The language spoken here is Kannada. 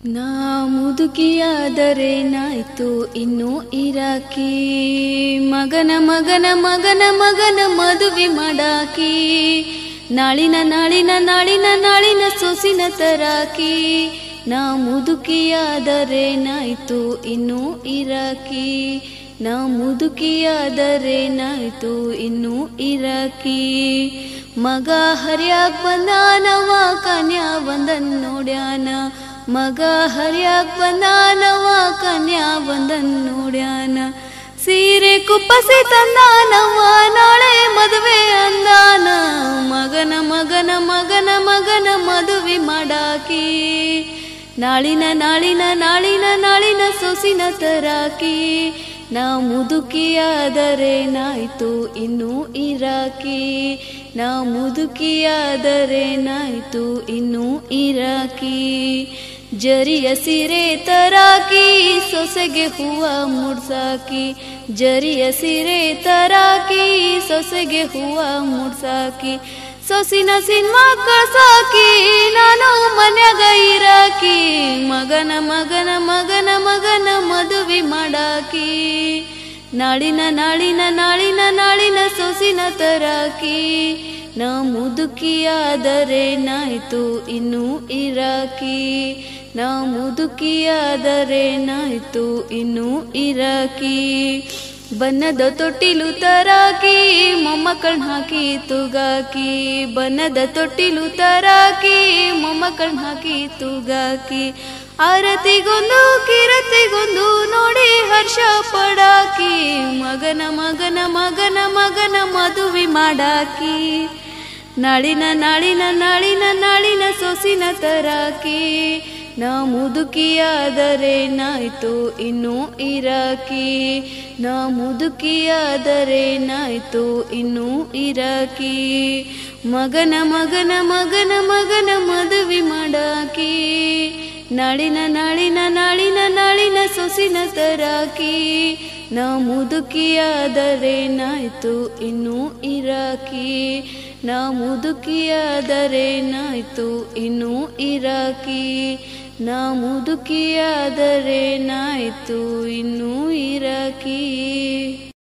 ನಾ ಮುದುಕಿಯಾದರೇನಾಯ್ತು ಇನ್ನು ಇರಾಕಿ ಮಗನ ಮಗನ ಮಗನ ಮಗನ ಮದುವೆ ಮಾಡಾಕಿ ನಾಳಿನ ನಾಳಿನ ನಾಳಿನ ನಾಳಿನ ಸೊಸಿನ ತರಾಕಿ ನಾ ಮುದುಕಿಯಾದರೇನಾಯ್ತು ಇನ್ನು ಇರಾಕಿ ನಾ ಮುದುಕಿಯಾದರೇನಾಯ್ತು ಇನ್ನು ಇರಾಕಿ ಮಗ ಹರ್ಯಾಕ್ ಬಂದಾನವ ಕನ್ಯಾ ಬಂದನ್ ನೋಡ್ಯಾನ ಮಗ ಹರ್ಯಾಕ್ ಬಂದಾನವ ಕನ್ಯಾ ಬಂದನ್ ನೋಡ್ಯಾನ ಸೀರೆ ಕುಪ್ಪಸಿ ತಂದಾನವ ನಾಳೆ ಮದುವೆ ಅಂದಾನ ಮಗನ ಮಗನ ಮಗನ ಮಗನ ಮದುವೆ ಮಾಡಾಕಿ ನಾಳಿನ ನಾಳಿನ ನಾಳಿನ ನಾಳಿನ ಸೊಸಿನ ತರಾಕಿ ನಾ ಮುದುಕಿಯಾದರೇನಾಯ್ತು ಇನ್ನು ಇರಾಕಿ ನಾ ಮುದುಕಿಯಾದರೇನಾಯ್ತು ಇನ್ನು ಇರಾಕಿ ಜರಿಯ ಸೀರೆ ತರಾಕಿ ಸೊಸೆಗೆ ಹೂವ ಮುಡ್ಸಾಕಿ ಜರಿಯ ಸೀರೆ ತರಾಕಿ ಸೊಸೆಗೆ ಹೂವ ಮುಡ್ಸಾಕಿ ಸೊಸಿನ ಸಿನಿಮಾ ಕಳ್ಸಾಕಿ ನಾನು ಮನ್ಯಾಗ ಇರಾಕಿ ಮಗನ ಮಗನ ಮಗನ ಮಗನ ಮದುವೆ ಮಾಡಾಕಿ ನಾಳಿನ ನಾಳಿನ ನಾಳಿನ ನಾಳಿನ ಸೊಸಿನ ತರಾಕಿ ನಾ ಮುದುಕಿಯಾದರೇನಾಯ್ತು ಇನ್ನು ಇರಾಕಿ ನಾ ಮುದುಕಿಯಾದರೇನಾಯ್ತು ಇನ್ನು ಇರಾಕಿ ಬನ್ನದ ತೊಟ್ಟಿಲು ತರಾಕಿ ಮೊಮ್ಮಕ್ಕಳನ್ನ ಹಾಕಿ ತುಗಾಕಿ ಬನ್ನದ ತೊಟ್ಟಿಲು ತರಾಕಿ ಮೊಮ್ಮಕ್ಕಳನ್ನ ಹಾಕಿ ತುಗಾಕಿ ಆರತಿಗೊಂದು ಕಿರತಿಗೊಂದು ನೋಡಿ ಹರ್ಷ ಪಡಾಕಿ ಮಗನ ಮಗನ ಮಗನ ಮಗನ ಮದುವೆ ಮಾಡಾಕಿ ನಾಳಿನ ನಾಳಿನ ನಾಳಿನ ನಾಳಿನ ಸೊಸಿನ ತರಾಕಿ ನಾ ಮುದುಕಿಯಾದರೇನಾಯ್ತು ಇನ್ನು ಇರಾಕಿ ನಾ ಮುದುಕಿಯಾದರೇನಾಯ್ತು ಇನ್ನು ಇರಾಕಿ ಮಗನ ಮಗನ ಮಗನ ಮಗನ ಮದುವೆ ಮಾಡಾಕಿ ನಾಳಿನ ನಾಳಿನ ನಾಳಿನ ನಾಳಿನ ಸೊಸಿನ ತರಾಕಿ ನಾ ಮುದುಕಿಯಾದರೇನಾಯ್ತು ಇನ್ನು ಇರಾಕಿ ನಾ ಮುದುಕಿಯಾದರೇನಾಯ್ತು ಇನ್ನು ಇರಾಕಿ ನಾ ಮುದುಕಿಯಾದರೇನಾಯ್ತು ಇನ್ನು ಇರಾಕಿ